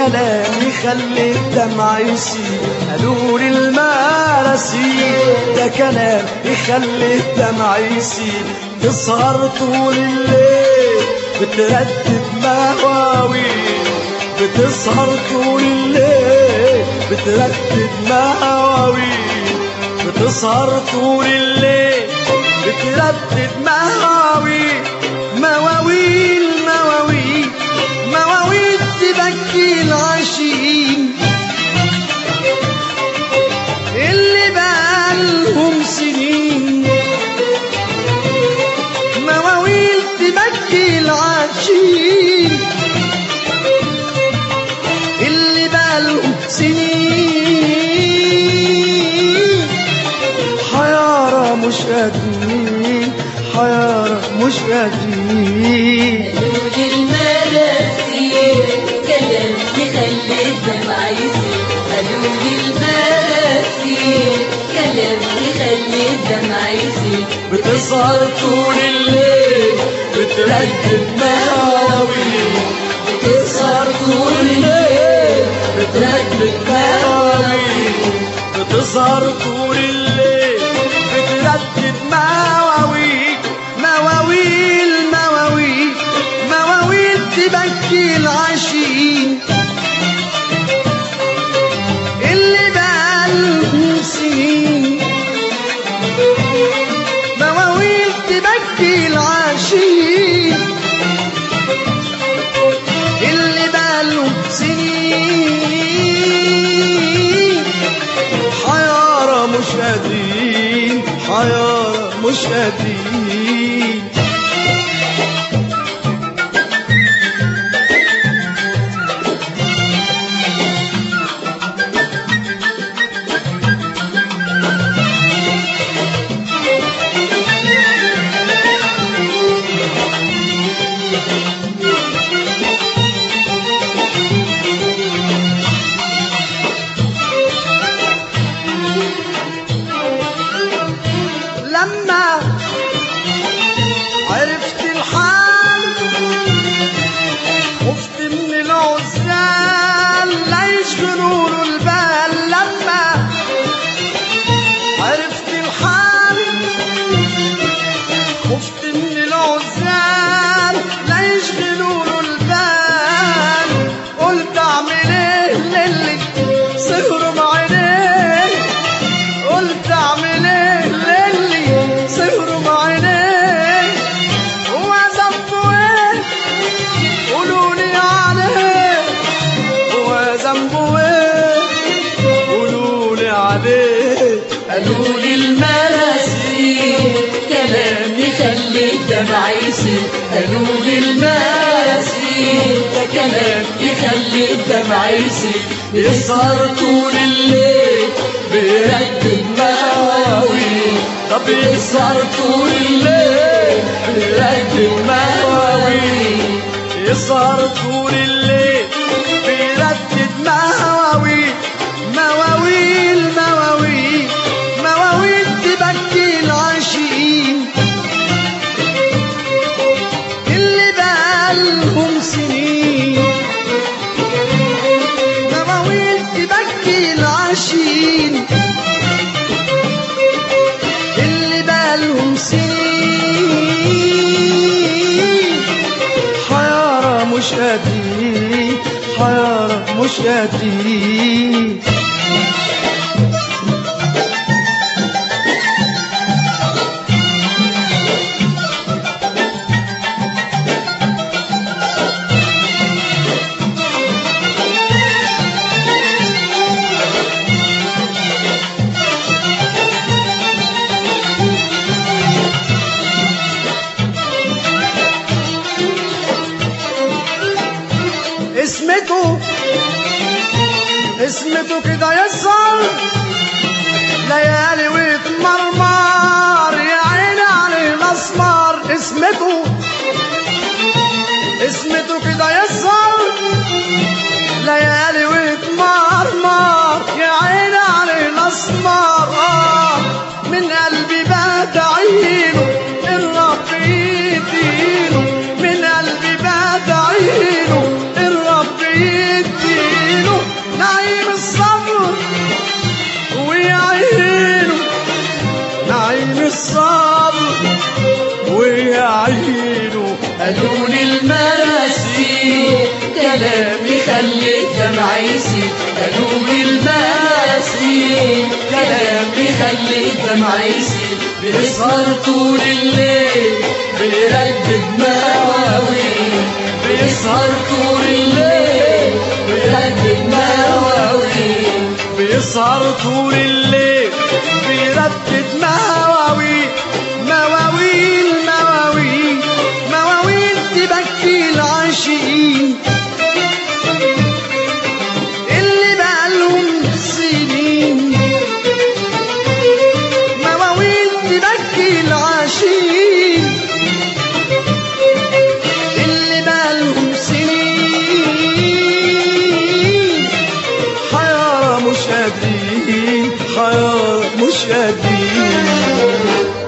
كلام يخلي الدمع يسيل قالوا لي المراسيل ده كلام يخلي الدمع يسيل تسهر طول الليل بتردد مواويل بتسهر طول الليل بتردد مواويل بتسهر طول الليل بتردد مواويل مواويل مواويل مواويل تبكي العاشقين اللي بقالهم سنين مواويل تبكي العاشقين اللي بقالهم سنين حيارة مش قادرين حيارة مش قادرين قالوا لي المراسيل كلام يخلي الدمع يسيل قالوا لي المراسيل كلام يخلي الدمع يسيل بتسهر طول الليل بتردد مواويل بتسهر طول الليل بتردد مواويل بتسهر طول الليل بتردد مواويل مواويل مواويل مواويل تبكي العاشقين اللي بقالهم سنين مواويل تبكي العاشقين اللي بقالهم سنين حيارة مش قادرين حيارة مش قادرين لما عرفت الحال خفت من العزال لا يشغلوا له البال لما عرفت الحال خفت من العزال لا يشغلوا له البال قلت اعمل ايه للي سهروا بعينيه قلت اعمل ايه للي سهروا بعينيه هو ذنبه ايه قولوا لي عليه هو ذنبه ايه قولوا لي عليه قالوا لي المراسيل كلام يخلي الدمع يسيل قالوا لي المراسيل ده كلام يخلي الدمع يسيل يسهر طول الليل بيرتب مواويل طب يسهر طول الليل بيرتب مواويل يسهر طول الليل بيردد مواويل مواويل مواويل مواويل تبكي العاشقين اللي بقالهم سنين مواويل تبكي العاشقين اللي بقالهم سنين حيارة مش قادرين حيارة مش قادرين اسمته اسمته كده يسهر ليالي ويتمرمر يا عيني عليه الاسمر اسمته اسمته كده يسهر ليالي ويتمرمر يا عيني عليه الاسمر آه من قلبي بدعيله الرب يديله من قلبي بدعيله الرب يديله قالوا لي المراسي كلام يخلي الدمع يسيل قالوا لي المراسي كلام يخلي الدمع يسيل بيسهر طول الليل بيردد مواويل بيسهر طول الليل بيردد مواويل بيسهر طول الليل بيردد مواويل مواويل مواويل مواويل تبكي العاشقين اللي بقالهم سنين مواويل تبكي العاشقين اللي بقالهم سنين حيارى مش قادرين حيارى مش قادرين